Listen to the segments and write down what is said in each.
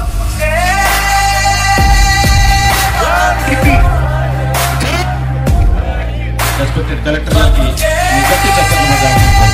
Respected collector గారికి మీ గట్టి చప్పట్లు మధ్య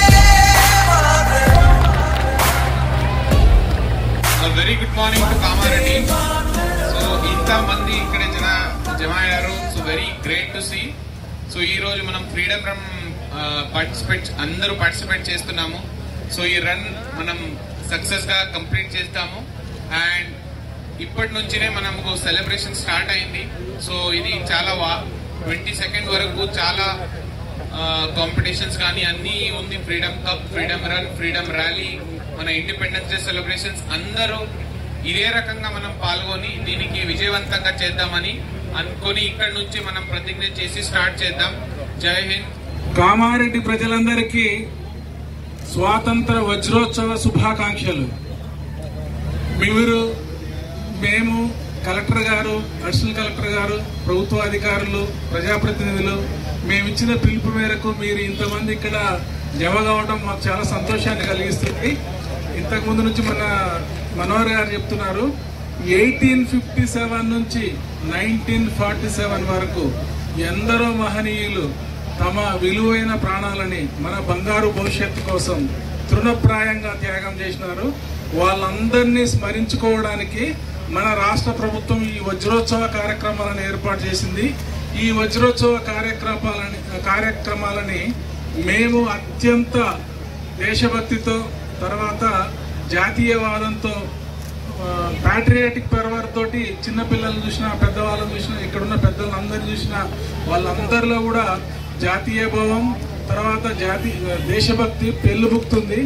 very good morning to Kamareddy so ఇంత మంది ఇక్కడ జన జమ అయ్యారు so very great to see so ఈ రోజు మనం ఫ్రీడమ్ రన్ పార్టిసిపేట్ అందరూ పార్టిసిపేట్ చేస్తున్నాము సో ఈ రన్ మనం సక్సెస్ గా కంప్లీట్ చేస్తాము అండ్ ఇప్పటి నుంచినే మనకు సెలబ్రేషన్ స్టార్ట్ అయింది సో ఇది చాలా ట్వంటీ సెకండ్ వరకు చాలా కాంపిటీషన్స్ కానీ అన్ని ఉంది freedom cup freedom run freedom rally మన ఇండిపెండెన్స్ డే సెలబ్రేషన్స్ అందరూ ఇదే రకంగా మనం పాల్గొని దీనికి విజయవంతంగా చేద్దామని అనుకొని ఇక్కడ నుంచి మనం ప్రతిజ్ఞ చేసి స్టార్ట్ చేద్దాం జై హింద్ కామారెడ్డి ప్రజలందరికీ స్వాతంత్ర వజ్రోత్సవ శుభాకాంక్షలు మీరు మేము కలెక్టర్ గారు అడిషనల్ కలెక్టర్ గారు ప్రభుత్వ అధికారులు ప్రజాప్రతినిధులు మేము ఇచ్చిన పిలుపు మేరకు మీరు ఇంతమంది ఇక్కడ జమ కావడం మాకు చాలా సంతోషాన్ని కలిగిస్తుంది ఇంతకు ముందు నుంచి మన మనోహర్ గారు చెప్తున్నారు ఎయిటీన్ ఫిఫ్టీ సెవెన్ నుంచి నైన్టీన్ ఫార్టీ సెవెన్ వరకు ఎందరో మహనీయులు తమ విలువైన ప్రాణాలని మన బంగారు భవిష్యత్తు కోసం తృణప్రాయంగా త్యాగం చేసినారు వాళ్ళందరినీ స్మరించుకోవడానికి మన రాష్ట్ర ప్రభుత్వం ఈ వజ్రోత్సవ కార్యక్రమాలను ఏర్పాటు చేసింది ఈ వజ్రోత్సవ కార్యక్రమాలని కార్యక్రమాలని మేము అత్యంత దేశభక్తితో తర్వాత జాతీయవాదంతో ప్యాట్రియాటిక్ పర్వర్ తోటి చిన్న పిల్లల్ని చూసినా పెద్దవాళ్ళని చూసినా ఇక్కడున్న పెద్దలందరినీ చూసినా వాళ్ళందరిలో కూడా జాతీయ భావం తర్వాత జాతి దేశభక్తి పెళ్ళుబుక్తుంది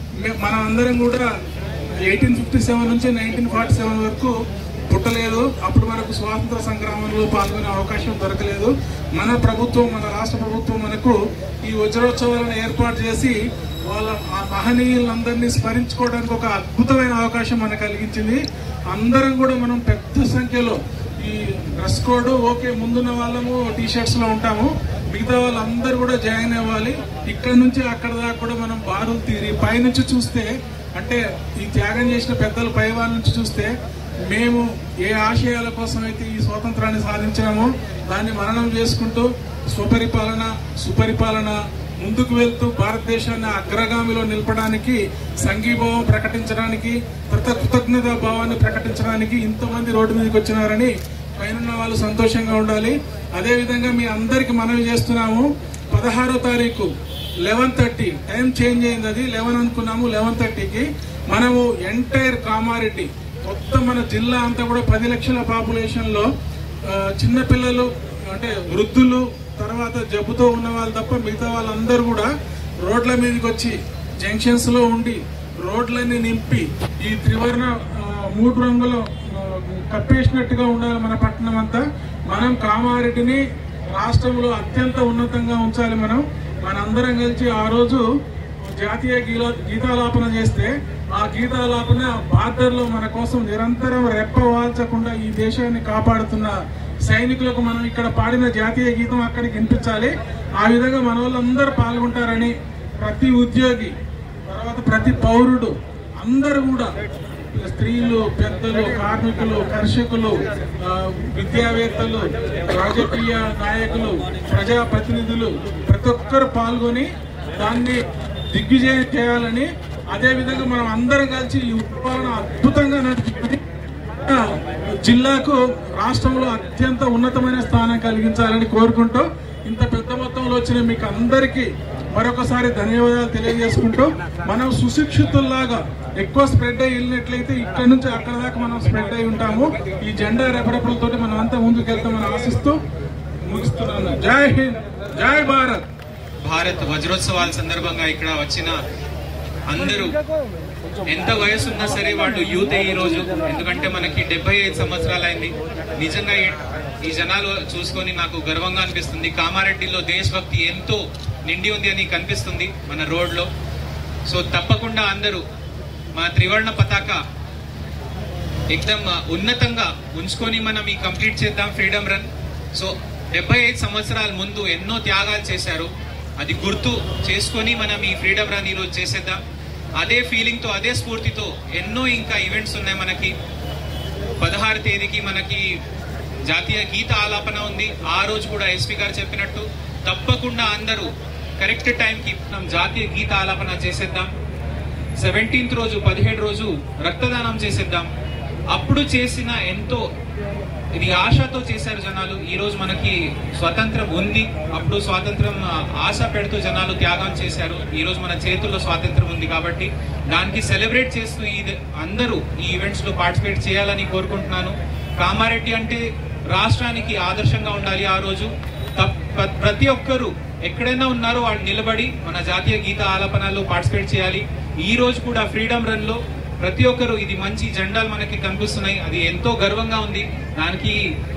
మనం అందరం కూడా ఎయిటీన్ ఫిఫ్టీ సెవెన్ నుంచి నైన్టీన్ ఫార్టీ సెవెన్ వరకు పుట్టలేదు అప్పుడు మనకు స్వాతంత్ర సంగ్రామంలో పాల్గొనే అవకాశం దొరకలేదు మన ప్రభుత్వం మన రాష్ట్ర ప్రభుత్వం మనకు ఈ వజ్రోత్సవాలను ఏర్పాటు చేసి వాళ్ళ ఆ మహనీయులందరినీ స్మరించుకోవడానికి ఒక అద్భుతమైన అవకాశం మనకు కలిగించింది అందరం కూడా మనం పెద్ద సంఖ్యలో ఈ డ్రెస్ కోడ్ ఓకే ముందున్న వాళ్ళము టీ షర్ట్స్ లో ఉంటాము మిగతా వాళ్ళందరూ కూడా జాయిన్ అవ్వాలి ఇక్కడ నుంచి అక్కడ దాకా కూడా మనం బారులు తీరి పైనుంచి చూస్తే అంటే ఈ త్యాగం చేసిన పెద్దలు పై వాళ్ళ నుంచి చూస్తే మేము ఏ ఆశయాల కోసం అయితే ఈ స్వాతంత్రాన్ని సాధించామో దాన్ని మననం చేసుకుంటూ స్వపరిపాలన సుపరిపాలన ముందుకు వెళ్తూ భారతదేశాన్ని అగ్రగామిలో నిలపడానికి సంఘీభావం ప్రకటించడానికి కృత కృతజ్ఞతా భావాన్ని ప్రకటించడానికి ఇంతమంది రోడ్డు మీదకి వచ్చినారని పైన వాళ్ళు సంతోషంగా ఉండాలి అదే విధంగా మీ అందరికి మనవి చేస్తున్నాము పదహారో తారీఖు లెవెన్ థర్టీ టైం చేంజ్ అయింది అది లెవెన్ అనుకున్నాము లెవెన్ థర్టీకి మనము ఎంటైర్ కామారెడ్డి మొత్తం మన జిల్లా అంతా కూడా పది లక్షల పాపులేషన్ లో ఆ, చిన్నపిల్లలు అంటే వృద్ధులు తర్వాత జబ్బుతో ఉన్న వాళ్ళు తప్ప మిగతా వాళ్ళందరూ కూడా రోడ్ల మీదకి వచ్చి జంక్షన్స్ లో ఉండి రోడ్లన్నీ నింపి ఈ త్రివర్ణ ఆ, మూడు రంగుల ఆ, కప్పేసినట్టుగా ఉండాలి మన పట్టణం అంతా మనం కామారెడ్డిని రాష్ట్రంలో అత్యంత ఉన్నతంగా ఉంచాలి మనం మనందరం కలిసి ఆ రోజు జాతీయ గీలా గీతాలాపన చేస్తే ఆ గీతాలాపన బార్డర్లో మన కోసం నిరంతరం రెప్ప వాల్చకుండా ఈ దేశాన్ని కాపాడుతున్న సైనికులకు మనం ఇక్కడ పాడిన జాతీయ గీతం అక్కడికి వినిపించాలి ఆ విధంగా మన వాళ్ళందరూ పాల్గొంటారని ప్రతి ఉద్యోగి తర్వాత ప్రతి పౌరుడు అందరూ కూడా స్త్రీలు పెద్దలు కార్మికులు కర్షకులు ఆ, విద్యావేత్తలు రాజకీయ నాయకులు ప్రజాప్రతినిధులు ప్రతి ఒక్కరు పాల్గొని దాన్ని దిగ్విజయం చేయాలని అదే విధంగా మనం అందరం కలిసి ఈ ఉత్పాదన అద్భుతంగా నడుచుకుని ఆ, జిల్లాకు రాష్ట్రంలో అత్యంత ఉన్నతమైన స్థానం కలిగించాలని కోరుకుంటూ ఇంత పెద్ద మొత్తంలో వచ్చిన మీకు అందరికీ మరొకసారి ధన్యవాదాలు తెలియజేసుకుంటూ మనం సుశిక్షితుల్లాగా ఎక్కువ స్ప్రెడ్ అయ్యి వెళ్ళినట్లయితే ఇక్కడ నుంచి అక్కడ దాకా మనం స్ప్రెడ్ అయి ఉంటాము ఈ జెండా రెపరెపలతోటి మనం అంతా ముందుకు వెళ్తామని ఆశిస్తూ ముగిస్తున్నాను జై హింద్ జై భారత్ భారత్ వజ్రోత్సవాల సందర్భంగా ఇక్కడ వచ్చిన అందరూ ఎంత వయసు ఉన్నా సరే వాళ్ళు యూత్ ఈ రోజు ఎందుకంటే మనకి డెబ్బై ఐదు సంవత్సరాలు అయింది నిజంగా ఈ- ఈ జనాలు చూసుకొని నాకు గర్వంగా అనిపిస్తుంది కామారెడ్డిలో దేశభక్తి ఎంతో నిండి ఉంది అని కనిపిస్తుంది మన రోడ్లో సో తప్పకుండా అందరూ మన త్రివర్ణ పతాక ఎక్దమ్ ఉన్నతంగా ఉంచుకొని మనం ఈ కంప్లీట్ చేద్దాం ఫ్రీడమ్ రన్ సో డెబ్బై ఐదు సంవత్సరాల ముందు ఎన్నో త్యాగాలు చేశారు అది గుర్తు చేసుకొని మనం ఈ ఫ్రీడమ్ రన్ ఈరోజు చేసేద్దాం అదే ఫీలింగ్తో అదే స్ఫూర్తితో ఎన్నో ఇంకా ఈవెంట్స్ ఉన్నాయి మనకి పదహారు తేదీకి మనకి జాతీయ గీత ఆలాపన ఉంది ఆ రోజు కూడా ఎస్పీ గారు చెప్పినట్టు తప్పకుండా అందరూ కరెక్ట్ టైంకి మనం జాతీయ గీత ఆలాపన చేసేద్దాం సెవెంటీన్త్ రోజు పదిహేడు రోజు రక్తదానం చేసేద్దాం అప్పుడు చేసిన ఎంతో ఇది ఆశతో చేశారు జనాలు ఈ రోజు మనకి స్వతంత్రం ఉంది అప్పుడు స్వాతంత్రం ఆ, ఆశ పెడుతూ జనాలు త్యాగం చేశారు ఈ రోజు మన చేతుల్లో స్వాతంత్రం ఉంది కాబట్టి దానికి సెలబ్రేట్ చేస్తూ ఇది అందరూ ఈ ఈవెంట్స్ లో పార్టిసిపేట్ చేయాలని కోరుకుంటున్నాను కామారెడ్డి అంటే రాష్ట్రానికి ఆదర్శంగా ఉండాలి ఆ రోజు తప్- ప్ర- ప్రతి ఒక్కరూ ఎక్కడైనా ఉన్నారో వాళ్ళు నిలబడి మన జాతీయ గీత ఆలాపనలో పార్టిసిపేట్ చేయాలి ఈ రోజు కూడా ఫ్రీడమ్ రన్ లో ప్రతి ఒక్కరు ఇది మంచి జెండాలు మనకి కనిపిస్తున్నాయి అది ఎంతో గర్వంగా ఉంది దానికి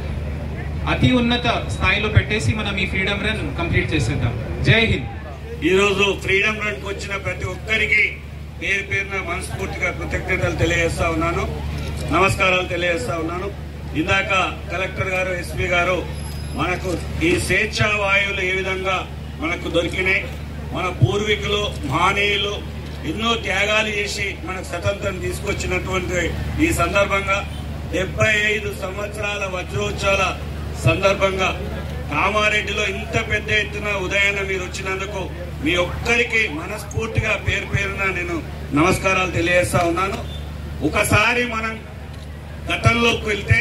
అతి ఉన్నత స్థాయిలో పెట్టేసి మనం ఈ ఫ్రీడమ్ రన్ కంప్లీట్ చేసేద్దాం జై హింద్ ఈ రోజు ఫ్రీడమ్ రన్ కు వచ్చిన ప్రతి ఒక్కరికి పేరు పేరున మనస్ఫూర్తిగా కృతజ్ఞతలు తెలియజేస్తా ఉన్నాను నమస్కారాలు తెలియజేస్తా ఉన్నాను ఇందాక కలెక్టర్ గారు ఎస్పీ గారు మనకు ఈ స్వేచ్ఛా వాయువులు ఏ విధంగా మనకు దొరికినాయి మన పూర్వీకులు మహనీయులు ఎన్నో త్యాగాలు చేసి మనకు స్వతంత్రం తీసుకొచ్చినటువంటి ఈ సందర్భంగా డెబ్బై ఐదు సంవత్సరాల వజ్రోత్సవాల సందర్భంగా కామారెడ్డిలో ఇంత పెద్ద ఎత్తున ఉదయాన్న మీరు వచ్చినందుకు మీ ఒక్కరికి మనస్ఫూర్తిగా పేరు పేరున నేను నమస్కారాలు తెలియజేస్తా ఉన్నాను ఒకసారి మనం గతంలోకి వెళ్తే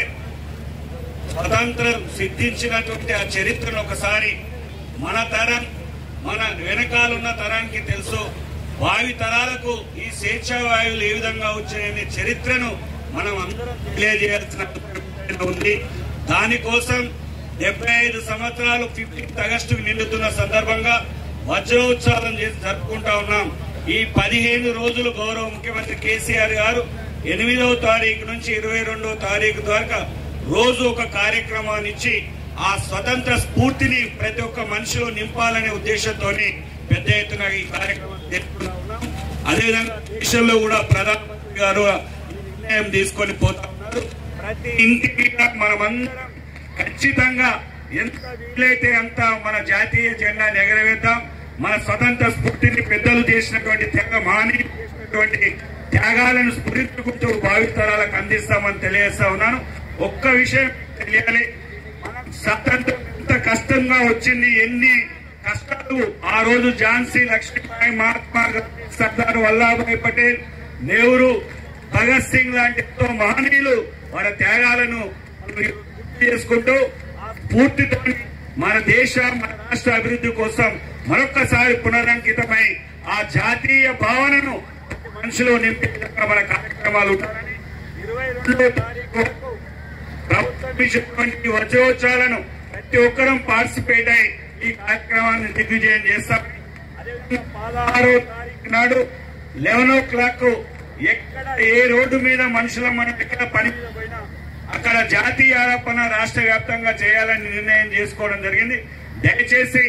స్వతంత్రం సిద్ధించినటువంటి ఆ చరిత్రను ఒకసారి మన తరం మన వెనకాలన్న తరానికి తెలుసు భావి తరాలకు ఈ స్వేచ్ఛా వాయువులు ఏ విధంగా వచ్చాయనే చరిత్రను మనం అందరం తెలియజేయాల్సిన అవసరం ఉంది దానికోసం డెబ్బై ఐదు సంవత్సరాలు ఫిఫ్టీన్త్ ఆగస్టుకు నిండుతున్న సందర్భంగా వజ్రోత్సవం చేసి జరుపుకుంటా ఉన్నాం ఈ పదిహేను రోజులు గౌరవ ముఖ్యమంత్రి కేసీఆర్ గారు ఎనిమిదవ తారీఖు నుంచి ఇరవై రెండవ తారీఖు దాకా రోజు ఒక కార్యక్రమాన్ని ఇచ్చి ఆ స్వతంత్ర స్ఫూర్తిని ప్రతి ఒక్క మనిషిలో నింపాలనే ఉద్దేశంతో పెద్ద ఎత్తున ఈ కార్యక్రమం జరుపుకుంటా ఉన్నాం అదేవిధంగా దేశంలో కూడా ప్రధానమంత్రి గారు ఈ నిర్ణయం తీసుకొని పోతా ఉన్నారు ప్రతి ఇంటికి మనమందరం ఖచ్చితంగా ఎంత వీలైతే అంత మన జాతీయ జెండాని ఎగరవేద్దాం మన స్వతంత్ర స్ఫూర్తిని పెద్దలు చేసినటువంటి త్యాగ మహనీయులు చేసినటువంటి త్యాగాలను స్ఫురించుకుంటూ భావితరాలకు అందిస్తామని తెలియజేస్తా ఉన్నాను ఒక్క విషయం తెలియాలి మనం స్వతంత్రం ఎంత కష్టంగా వచ్చింది ఎన్ని కష్టాలు ఆ రోజు ఝాన్సీ లక్ష్మీబాయి మహాత్మా గాంధీ సర్దార్ వల్లభాయ్ పటేల్ నెహ్రూ భగత్ సింగ్ లాంటి ఎంతో మహనీయులు వారి త్యాగాలను గుర్తు చేసుకుంటూ ఆ స్ఫూర్తితో మన దేశ మన రాష్ట్ర అభివృద్ధి కోసం మరొక్కసారి పునరంకితమై ఆ జాతీయ భావనను మనుషులు నింపే విధంగా మన కార్యక్రమాలు ఉంటారని ఇరవై రెండో తారీఖు వరకు ప్రభుత్వం ఇచ్చినటువంటి వజ్రోత్సవాలను ప్రతి ఒక్కరం పార్టిసిపేట్ అయి ఈ కార్యక్రమాన్ని దిగ్విజయం చేస్తామని అదేవిధంగా పదహారో తారీఖు నాడు లెవెన్ ఓ క్లాక్ ఎక్కడ ఏ రోడ్డు మీద మనుషుల మనం ఎక్కడ పని మీద పోయినా అక్కడ జాతీయ ఆరోపణ రాష్ట్ర వ్యాప్తంగా చేయాలని నిర్ణయం చేసుకోవడం జరిగింది దయచేసి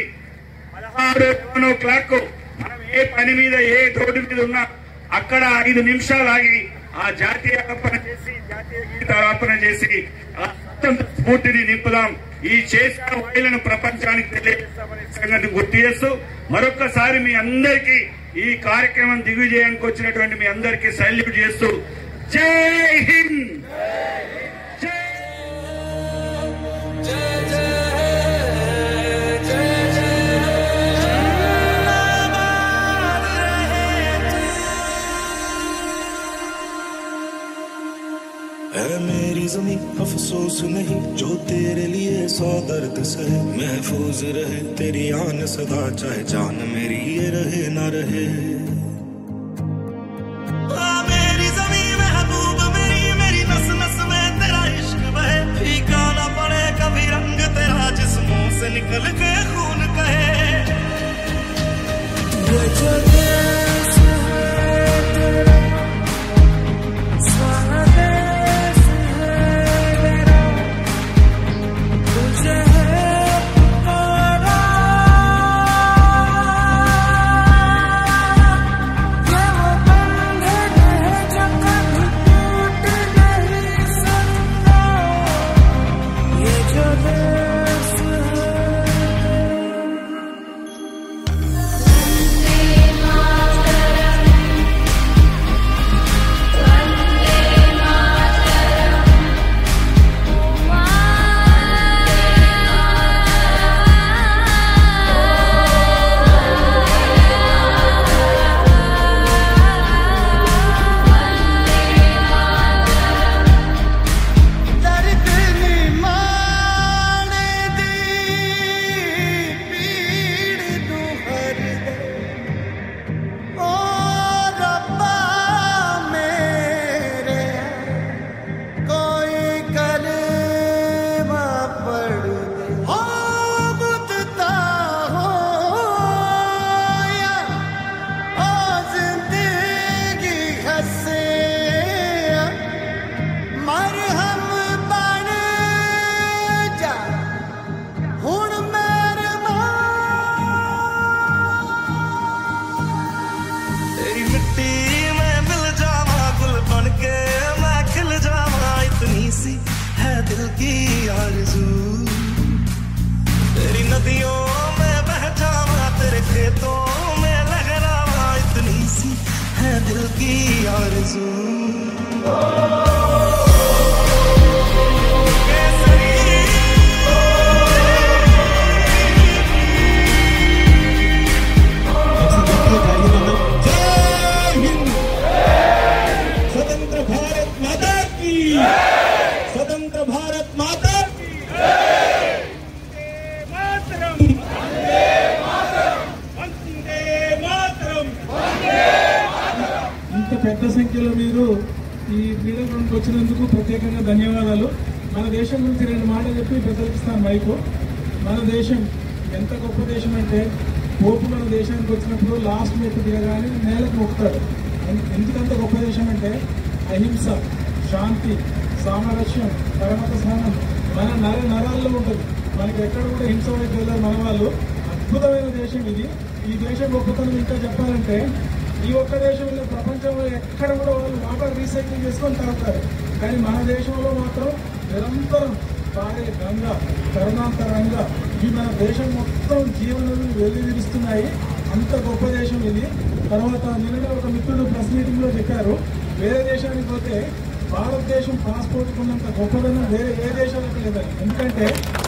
పదహారు లెవెన్ ఓ క్లాక్ మనం ఏ పని మీద ఏ రోడ్డు మీద ఉన్నా అక్కడ ఐదు నిమిషాలు ఆగి ఆ జాతీయ ఆరోపణ చేసి జాతీయ గీత ఆరోపణ చేసి ఆ స్వతంత్ర స్ఫూర్తిని నింపుదాం ఈ చేసిన వాయులను ప్రపంచానికి తెలియజేస్తామనే సంగతి గుర్తు చేస్తూ మరొక్కసారి మీ అందరికీ ఈ కార్యక్రమం దిగ్విజయానికి వచ్చినటువంటి మీ అందరికీ సల్యూట్ చేస్తూ జై హింద్ జై है मेरी जमी अफसोस नहीं जो तेरे लिए सौ दर्द सहे महफूज रहे तेरी आन सदा चाहे जान मेरी ये रहे ना रहे हाँ, मेरी ज़मीं महबूब मेरी मेरी नस नस में तेरा इश्क बहे फीका ना पड़े कभी रंग तेरा जिस्मों से निकल के खून कहे ਮਰਹਮ ਬਣ ਜਾ ਹੁਣ ਮਹਿਰਬਾਨ तेरी मिट्टी में मिल जावा गुल बन के मैं खिल जावा इतनी सी है दिल की आरज़ू तेरी नदियों में बह जावा तेरे खेतों में लहरावा इतनी सी है दिल की आरज़ू स्वतंत्र भारत माता की स्वतंत्र भारत माता की मातरम వందే మాతరం ఇంత పెద్ద సంఖ్యలో మీరు ఈ క్రీడా గ్రౌండ్కి వచ్చినందుకు ప్రత్యేకంగా ధన్యవాదాలు మన దేశం గురించి రెండు మాటలు చెప్పి పెద్దలకు ఇస్తాను మైకు మన దేశం ఎంత గొప్ప దేశం అంటే పోపు మన దేశానికి వచ్చినప్పుడు లాస్ట్ మెట్టు దిగగానే నేలకు మొక్కుతాడు ఎన్- ఎందుకంత గొప్ప దేశం అంటే అహింస శాంతి సామరస్యం పరమత స్నానం మన నర నరాల్లో ఉంటుంది మనకి ఎక్కడ కూడా హింస వైపు వెళ్ళారు మన వాళ్ళు అద్భుతమైన దేశం ఇది ఈ దేశం గొప్పతనం ఇంకా చెప్పాలంటే ఈ ఒక్క దేశంలో ప్రపంచంలో ఎక్కడ కూడా వాళ్ళు వాటర్ రీసైక్లింగ్ చేసుకొని తాగుతారు కానీ మన దేశంలో మాత్రం నిరంతరం పారే గంగ కరుణాంతరంగా ఈ మన దేశం మొత్తం జీవనలు వెల్లివిరుస్తున్నాయి అంత గొప్ప దేశం ఇది తర్వాత నిన్న ఒక మిత్రుడు ప్రెస్ మీటింగ్ లో చెప్పారు వేరే దేశానికి పోతే భారతదేశం పాస్పోర్ట్ ఉన్నంత గొప్పదనం వేరే ఏ దేశాలకు లేదని ఎందుకంటే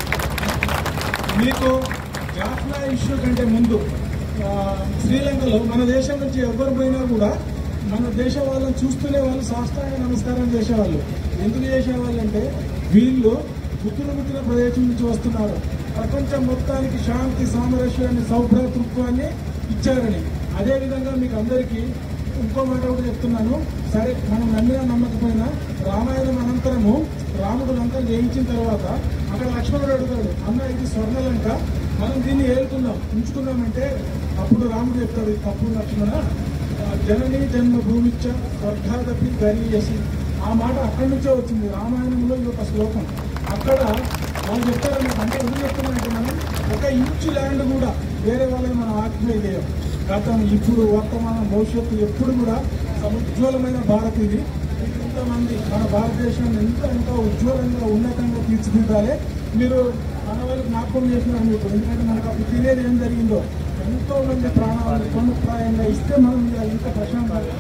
మీకు జాఫ్నా ఇష్యూ కంటే ముందు ఆ, శ్రీలంకలో మన దేశం నుంచి ఎవరు పోయినా కూడా మన దేశ వాళ్ళని చూస్తూనే వాళ్ళు సాష్టాంగ నమస్కారం చేసేవాళ్ళు ఎందుకు చేసేవాళ్ళు అంటే వీళ్ళు పుట్టిన పుట్టిన ప్రదేశం నుంచి వస్తున్నారు ప్రపంచం మొత్తానికి శాంతి సామరస్యాన్ని సౌభ్రాతృత్వాన్ని ఇచ్చారని అదేవిధంగా మీకు అందరికీ ఇంకో మాట కూడా చెప్తున్నాను సరే మనం నమ్మినా నమ్మకపోయినా రామాయణం అనంతరము రాముడు లంక జయించిన తర్వాత అక్కడ లక్ష్మణుడు అడుగుతాడు అన్న ఇది స్వర్ణలంక మనం దీన్ని ఏలుకుందాం ఉంచుకుందామంటే అప్పుడు రాముడు చెప్తాడు "ఇది తప్పు లక్ష్మణ ఆ, జనని జన్మ భూమిచ్చ స్వర్గాదపి గరీయసి ఆ మాట అక్కడి నుంచే వచ్చింది రామాయణంలో ఈ యొక్క శ్లోకం అక్కడ వాళ్ళు చెప్తారు నాకు అంటే ఎందుకు చెప్తున్నారంటే మనం ఒక ఇంచు ల్యాండ్ కూడా వేరే వాళ్ళని మనం ఆక్యుపై చేయం గతం ఇప్పుడు వర్తమానం భవిష్యత్తు ఎప్పుడు కూడా ఉజ్వలమైన భారత్ ఇది ఇంతమంది మన భారతదేశాన్ని ఎంత ఇంకా ఉజ్వలంగా ఉన్నతంగా తీర్చిదిద్దాలి మీరు మన వాళ్ళు జ్ఞాపకం చేసినారు మీకు ఎందుకంటే మనకు అప్పుడు తెలియదు ఏం జరిగిందో ఎంతో మంది ప్రాణాలను కొనుప్రాయంగా ఇస్తే మనం ఇలా ఇంత ప్రశాంతంగా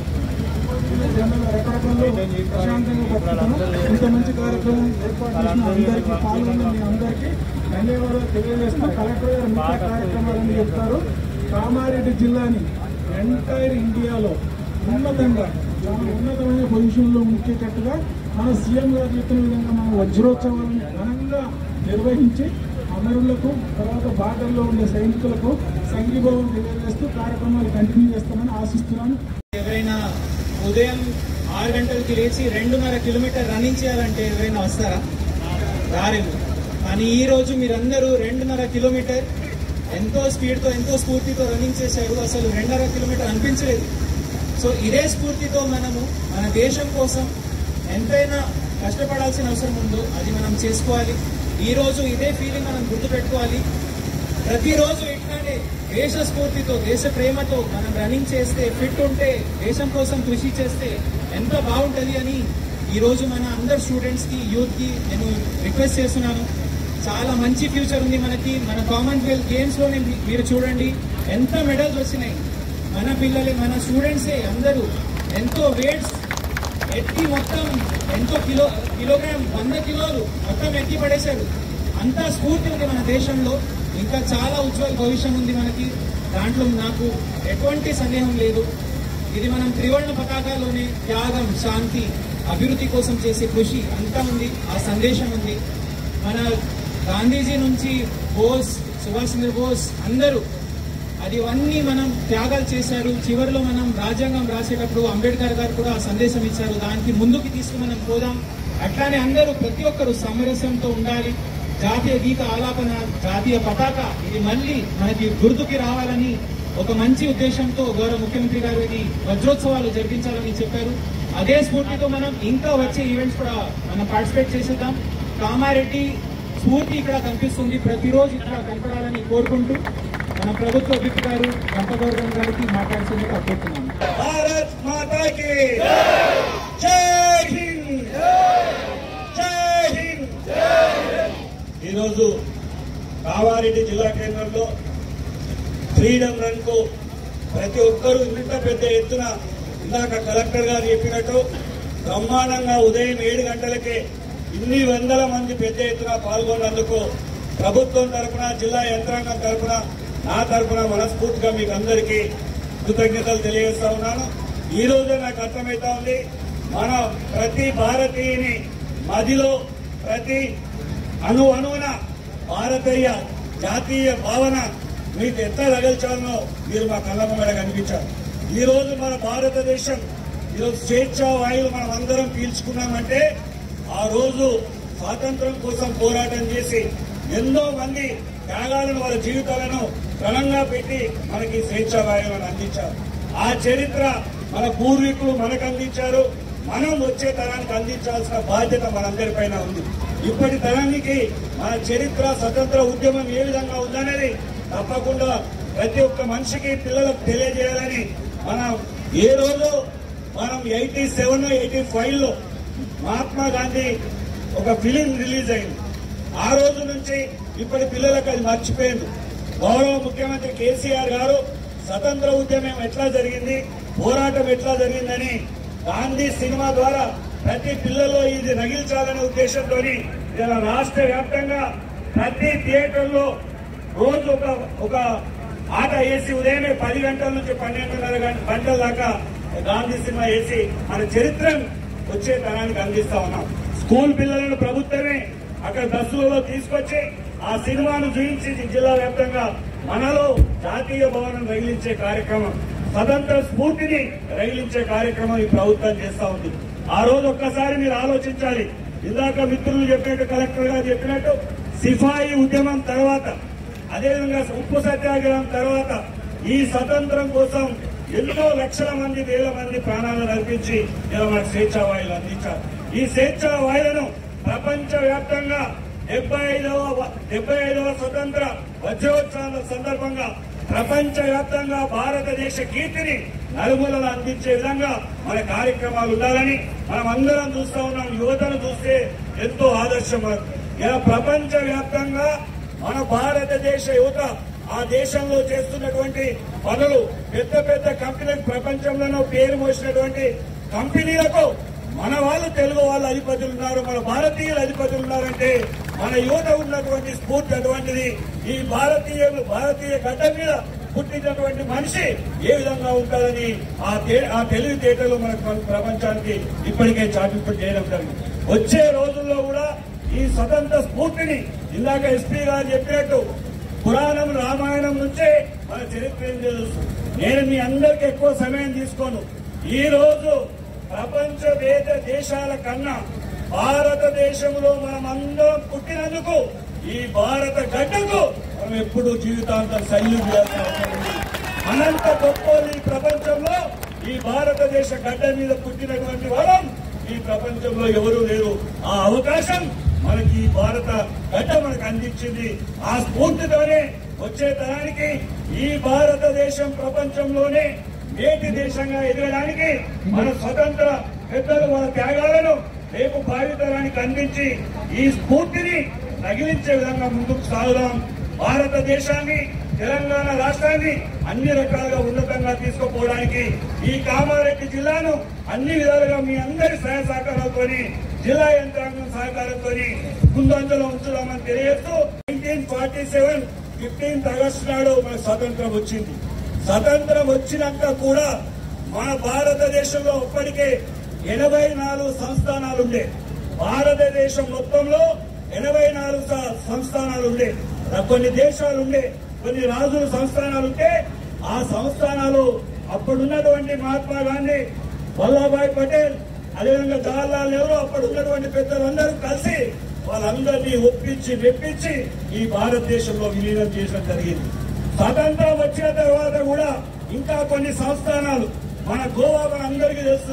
జనరల్ రకరకాల్లో ప్రశాంతంగా బతుకుతున్నాం ఇంత మంచి కార్యక్రమం ఏర్పాటు చేసిన అందరికీ పాల్గొన్న మీ అందరికీ ధన్యవాదాలు తెలియజేస్తూ కలెక్టర్ గారు మిగతా కార్యక్రమాలని చెప్తారు కామారెడ్డి జిల్లాని ఎంటైర్ ఇండియాలో ఉన్నతంగా చాలా ఉన్నతమైన పొజిషన్లో ఉంచేటట్టుగా మన సీఎం గారు చెప్పిన విధంగా మన వజ్రోత్సవాలను ఘనంగా నిర్వహించి అమరులకు తర్వాత బార్డర్లో ఉండే సైనికులకు సంఘీభావం తెలియజేస్తూ కార్యక్రమాలు కంటిన్యూ చేస్తామని ఆశిస్తున్నాను ఎవరైనా ఉదయం ఆరు గంటలకి లేచి రెండున్నర కిలోమీటర్ రన్నింగ్ చేయాలంటే ఎవరైనా వస్తారా రారేమో కానీ ఈ రోజు మీరందరూ రెండున్నర కిలోమీటర్ ఎంతో స్పీడ్తో ఎంతో స్ఫూర్తితో రన్నింగ్ చేశారు అసలు రెండున్నర కిలోమీటర్ అనిపించలేదు సో ఇదే స్ఫూర్తితో మనము మన దేశం కోసం ఎంతైనా కష్టపడాల్సిన అవసరం ఉందో అది మనం చేసుకోవాలి ఈ రోజు ఇదే ఫీలింగ్ మనం గుర్తుపెట్టుకోవాలి ప్రతిరోజు ఇట్లానే దేశ స్ఫూర్తితో దేశ ప్రేమతో మనం రన్నింగ్ చేస్తే ఫిట్ ఉంటే దేశం కోసం కృషి చేస్తే ఎంత బాగుంటది అని ఈ రోజు మన అందరు స్టూడెంట్స్ కి యూత్ కి నేను రిక్వెస్ట్ చేస్తున్నాను చాలా మంచి ఫ్యూచర్ ఉంది మనకి మన కామన్వెల్త్ గేమ్స్ లోనే మీ- మీరు చూడండి ఎంత మెడల్స్ వచ్చినాయి మన పిల్లలే మన స్టూడెంట్సే అందరూ ఎంతో వెయిట్స్ ఎత్తి మొత్తం ఎంతో కిలో కిలోగ్రామ్ వంద కిలోలు మొత్తం ఎత్తి పడేశారు అంతా స్ఫూర్తి ఉంది మన దేశంలో ఇంకా చాలా ఉజ్వల భవిష్యం ఉంది మనకి దాంట్లో నాకు ఎటువంటి సందేహం లేదు ఇది మనం త్రివర్ణ పతాకాలోనే త్యాగం శాంతి అభివృద్ధి కోసం చేసే కృషి అంతా ఉంది ఆ సందేశం ఉంది మన గాంధీజీ నుంచి బోస్ సుభాష్ చంద్ర బోస్ అందరూ అది అన్నీ మనం త్యాగాలు చేశారు చివరిలో మనం రాజ్యాంగం రాసేటప్పుడు అంబేద్కర్ గారు కూడా ఆ సందేశం ఇచ్చారు దానికి ముందుకు తీసుకుని మనం పోదాం అట్లానే అందరూ ప్రతి ఒక్కరు సామరస్యంతో ఉండాలి జాతీయ గీత ఆలాపన జాతీయ పతాక ఇది మళ్ళీ మనకి గుర్తుకి రావాలని ఒక మంచి ఉద్దేశంతో గౌరవ ముఖ్యమంత్రి గారు ఇది వజ్రోత్సవాలు జరిపించాలని చెప్పారు అదే స్ఫూర్తితో మనం ఇంకా వచ్చే ఈవెంట్స్ కూడా మనం పార్టిసిపేట్ చేసేద్దాం కామారెడ్డి స్ఫూర్తి ఇక్కడ కనిపిస్తుంది ప్రతిరోజు ఇక్కడ కనపడాలని కోరుకుంటూ మన ప్రభుత్వ విప్ గారు గంపగౌరవం గారికి మాట్లాడుతుందిగా కోరుతున్నాను భారత్ మాతా కి జై హింద్ జై హింద్ ఈరోజు కామారెడ్డి జిల్లా కేంద్రంలో ఫ్రీడమ్ రన్ కు ప్రతి ఒక్కరూ ఇంత పెద్ద ఎత్తున ఇందాక కలెక్టర్ గారు చెప్పినట్టు బ్రహ్మాండంగా ఉదయం ఏడు గంటలకే ఇన్ని వందల మంది పెద్ద ఎత్తున పాల్గొన్నందుకు ప్రభుత్వం తరపున జిల్లా యంత్రాంగం తరపున నా తరపున మనస్ఫూర్తిగా మీకు అందరికీ కృతజ్ఞతలు తెలియజేస్తా ఉన్నాను ఈ రోజే నాకు అర్థమవుతా ఉంది మన ప్రతి భారతీయుని మదిలో ప్రతి అణు అణువున భారతీయ జాతీయ భావన మీకు ఎంత రగల్చాలనో మీరు మా కళ్ళ ముంగడ కనిపించారు ఈ రోజు మన భారతదేశం ఈరోజు స్వేచ్ఛా వాయువు మనం అందరం పీల్చుకున్నామంటే ఆ రోజు స్వాతంత్రం కోసం పోరాటం చేసి ఎంతో మంది త్యాగాలను వాళ్ళ జీవితాలను ప్రణంగా పెట్టి మనకి స్వేచ్ఛా వాయువులను అందించారు ఆ చరిత్ర మన పూర్వీకులు మనకు అందించారు మనం వచ్చే తరానికి అందించాల్సిన బాధ్యత మనందరిపైన ఉంది ఇప్పటి తరానికి మన చరిత్ర స్వతంత్ర ఉద్యమం ఏ విధంగా ఉందనేది తప్పకుండా ప్రతి ఒక్క మనిషికి పిల్లలకు తెలియజేయాలని మనం ఏ రోజు మనం ఎయిటీ సెవెన్ ఎయిటీ ఫైవ్ లో మహాత్మా గాంధీ ఒక ఫిలిం రిలీజ్ అయింది ఆ రోజు నుంచి ఇప్పటి పిల్లలకు అది మర్చిపోయింది గౌరవ ముఖ్యమంత్రి కేసీఆర్ గారు స్వతంత్ర ఉద్యమం ఎట్లా జరిగింది పోరాటం ఎట్లా జరిగిందని గాంధీ సినిమా ద్వారా ప్రతి పిల్లలో ఇది నగిల్చాలనే ఉద్దేశంతో ఇలా రాష్ట్ర వ్యాప్తంగా ప్రతి థియేటర్లో రోజు ఒక ఒక ఆట వేసి ఉదయమే పది గంటల నుంచి పన్నెండున్నర గంట- గంటల దాకా గాంధీ సినిమా వేసి మన చరిత్రను వచ్చే తరానికి అందిస్తా ఉన్నాం స్కూల్ పిల్లలను ప్రభుత్వమే అక్కడ బస్సులలో తీసుకొచ్చి ఆ సినిమాను చూపించి జిల్లా వ్యాప్తంగా మనలో జాతీయ భవనం రగిలించే కార్యక్రమం స్వతంత్ర స్ఫూర్తిని రగిలించే కార్యక్రమం ఈ ప్రభుత్వం చేస్తా ఉంది ఆ రోజు ఒక్కసారి మీరు ఆలోచించాలి ఇందాక మిత్రులు చెప్పినట్టు కలెక్టర్ గారు చెప్పినట్టు సిఫాయి ఉద్యమం తర్వాత అదేవిధంగా ఉప్పు సత్యాగ్రహం తర్వాత ఈ స్వతంత్రం కోసం ఎన్నో లక్షల మంది వేల మంది ప్రాణాలను అర్పించి ఇలా మనకు స్వేచ్ఛా వాయువులు అందించారు ఈ స్వేచ్ఛా వాయువులను ప్రపంచ వ్యాప్తంగా డెబ్బై ఐదవ డెబ్బై ఐదవ స్వతంత్ర వజ్రోత్సవాల సందర్భంగా ప్రపంచ వ్యాప్తంగా భారతదేశ కీర్తిని నలుమూలలు అందించే విధంగా మన కార్యక్రమాలు ఉండాలని మనం అందరం చూస్తా ఉన్నాం యువతను చూస్తే ఎంతో ఆదర్శం మనకు. ఇలా ప్రపంచ వ్యాప్తంగా మన భారతదేశ యువత ఆ దేశంలో చేస్తున్నటువంటి పనులు పెద్ద పెద్ద కంపెనీలకు ప్రపంచంలోనూ పేరు మోసినటువంటి కంపెనీలకు మన వాళ్ళు తెలుగు వాళ్ళ అధిపతులు ఉన్నారు మన భారతీయుల అధిపతులు ఉన్నారంటే మన యువత ఉన్నటువంటి స్ఫూర్తి అటువంటిది ఈ భారతీయులు భారతీయ గడ్డ మీద పుట్టినటువంటి మనిషి ఏ విధంగా ఉంటారని ఆ తే- ఆ తెలివితేటలు మనకు మన ప్రపంచానికి ఇప్పటికే చాటింపు చేయడం జరిగింది వచ్చే రోజుల్లో కూడా ఈ స్వతంత్ర స్ఫూర్తిని ఇందాక ఎస్పీ గారు చెప్పినట్టు పురాణం రామాయణం నుంచే మన చరిత్ర ఏం తెలుసు నేను మీ అందరికి ఎక్కువ సమయం తీసుకోను ఈ రోజు ప్రపంచ వేద దేశాల కన్నా భారతదేశంలో మనం అందరం పుట్టినందుకు ఈ భారత గడ్డకు మనం ఎప్పుడు జీవితాంతం శైలి అనంత గొప్ప ఈ ప్రపంచంలో ఈ భారతదేశ గడ్డ మీద పుట్టినటువంటి వరం ఈ ప్రపంచంలో ఎవరూ లేరు ఆ అవకాశం మనకి ఈ భారత గడ్డ మనకు అందించింది ఆ స్ఫూర్తితోనే వచ్చే తరానికి ఈ భారతదేశం ప్రపంచంలోనే నేటి దేశంగా ఎదగడానికి మన స్వతంత్ర పెద్దలు వాళ్ళ త్యాగాలను రేపు భావితరానికి అందించి ఈ స్ఫూర్తిని తగిలించే విధంగా ముందుకు సాగుదాం భారతదేశాన్ని తెలంగాణ రాష్ట్రాన్ని అన్ని రకాలుగా ఉన్నతంగా తీసుకుపోవడానికి ఈ కామారెడ్డి జిల్లాను అన్ని విధాలుగా మీ అందరి సహాయ సహకారాలతోని జిల్లా యంత్రాంగం సహకారంతో ముందంజలో ఉంచుదామని తెలియజేస్తూ nineteen forty seven fifteenth August నాడు మన స్వాతంత్రం వచ్చింది స్వతంత్రం వచ్చినాక కూడా మన భారతదేశంలో ఇప్పటికే ఎనభై నాలుగు సంస్థానాలు ఉండే భారతదేశం మొత్తంలో ఎనభై నాలుగు స- సంస్థానాలు ఉండే కొన్ని దేశాలు ఉండే కొన్ని రాజుల సంస్థానాలు ఉంటే ఆ సంస్థానాలు అప్పుడున్నటువంటి మహాత్మా గాంధీ వల్లభాయ్ పటేల్ అదేవిధంగా జవహర్లాల్ నెహ్రూ అప్పుడు ఉన్నటువంటి పెద్దలందరూ కలిసి వాళ్ళందరినీ ఒప్పించి మెప్పించి ఈ భారతదేశంలో విలీనం చేయడం జరిగింది స్వాతంత్రం వచ్చిన తర్వాత కూడా ఇంకా కొన్ని సంస్థానాలు మన గోవా మన అందరికీ తెలుసు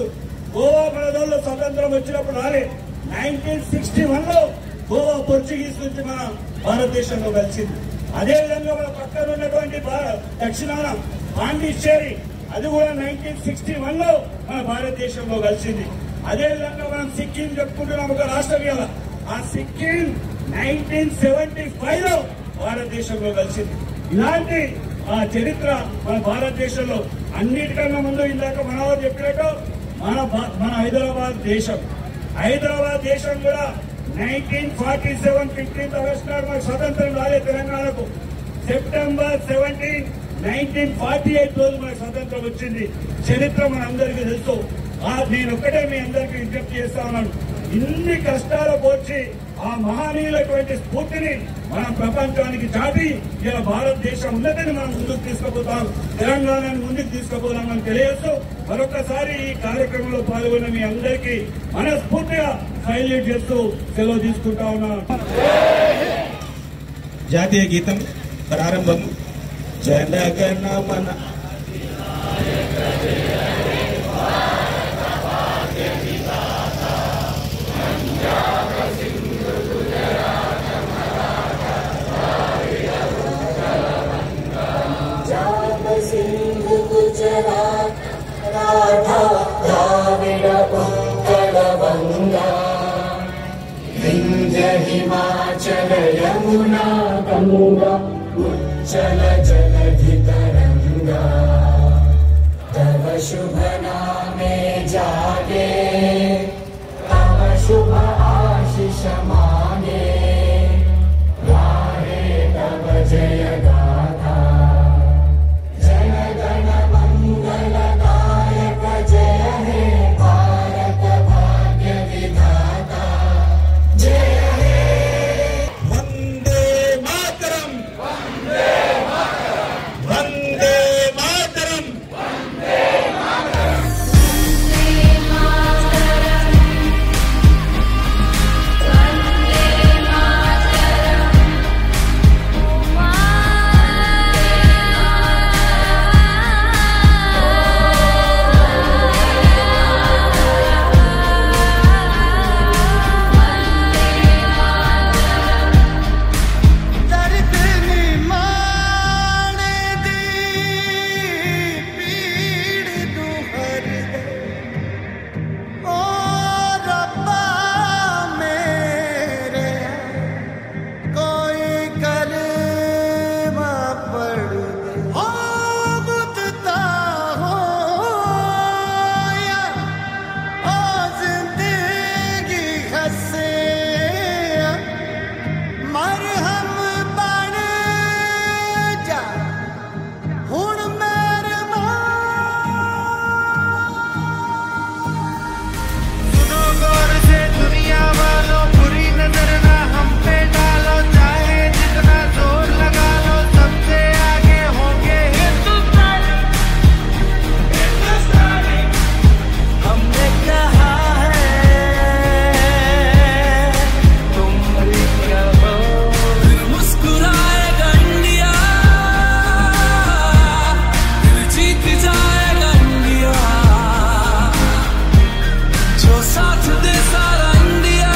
గోవా మనదోళ్ళు స్వతంత్రం వచ్చినప్పుడు రాలే నైన్టీన్ సిక్స్టీ వన్ లో గోవా పోర్చుగీస్ నుంచి మన భారతదేశంలో కలిసింది అదే విధంగా మన పక్కన ఉన్నటువంటి భా- దక్షిణాన పాండిచ్చేరి అది కూడా నైన్టీన్ సిక్స్టీ వన్ లో మన భారతదేశంలో కలిసింది అదే విధంగా మనం సిక్కిం చెప్పుకుంటున్నాం ఒక రాష్ట్రం కదా ఆ సిక్కిం నైన్టీన్ సెవెంటీ ఫైవ్ లో భారతదేశంలో కలిసింది ఇలాంటి ఆ చరిత్ర మన భారతదేశంలో అన్నిటికన్నా ముందు ఇందాక మనవారు చెప్పినట్టు మన భా- మన హైదరాబాద్ దేశం హైదరాబాద్ దేశం కూడా nineteen forty seven fifteenth August నాడు మనకు స్వతంత్రం రాలే తెలంగాణకు September seventeen nineteen forty eight రోజు మనకు స్వతంత్రం వచ్చింది చరిత్ర మన అందరికీ తెలుసు ఆ నేను ఒక్కటే మీ అందరికీ విజ్ఞప్తి చేస్తా ఉన్నాను ఇన్ని కష్టాలు పోర్చి ఆ మహనీయులటువంటి స్ఫూర్తిని మనం ప్రపంచానికి చాటి ఇలా భారతదేశం ఉన్నతిని మనం ముందుకు తీసుకుపోతాం తెలంగాణని ముందుకు తీసుకుపోతామని తెలియజేస్తూ మరొకసారి ఈ కార్యక్రమంలో పాల్గొన్న మీ అందరికీ మనస్ఫూర్తిగా సైల్యూట్ చేస్తూ సెలవు తీసుకుంటా ఉన్నాను జాతీయ గీతం ప్రారంభం జనగణ మన सिंह गुजरात राधा द्राविड उत्कल गंगा विंध्य हिमाचल यमुना गंगा उच्चल जलधि तरंगा तव शुभ नामे जागे तव शुभ आशीष मागे गाहे तव जय गाथा जनगण मङ्गलदायक जय हे भारत भाग्य विधाता जय हे వందే మాతరం వందే మాతరం दर्द निमाणे दी पीड़ दुहर ओ रब्बा मेरे कोई कलमा पढ़ दे ओ बुतता हो या ओ जिंदगी हसे ਮਰਹਮ ਬਣ ਜਾ ਹੁਣ सुनो गौर से दुनिया वालों बुरी नजर ना हम पे डालो चाहे जितना जोर लगा लो सबसे आगे होंगे हिंदुस्तानी हिंदुस्तानी हमने कहा है तुम भी कहो मुस्कुराएगा इंडिया फिर जीत जाएगा इंडिया जो साथ दे सारा इंडिया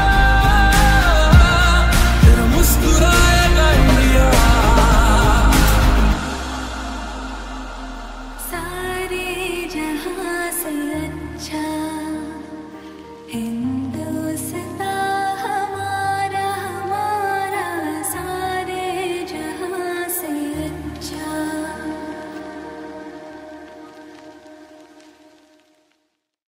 फिर मुस्कुराएगा इंडिया सारे जहां से अच्छा हिंदुस्तान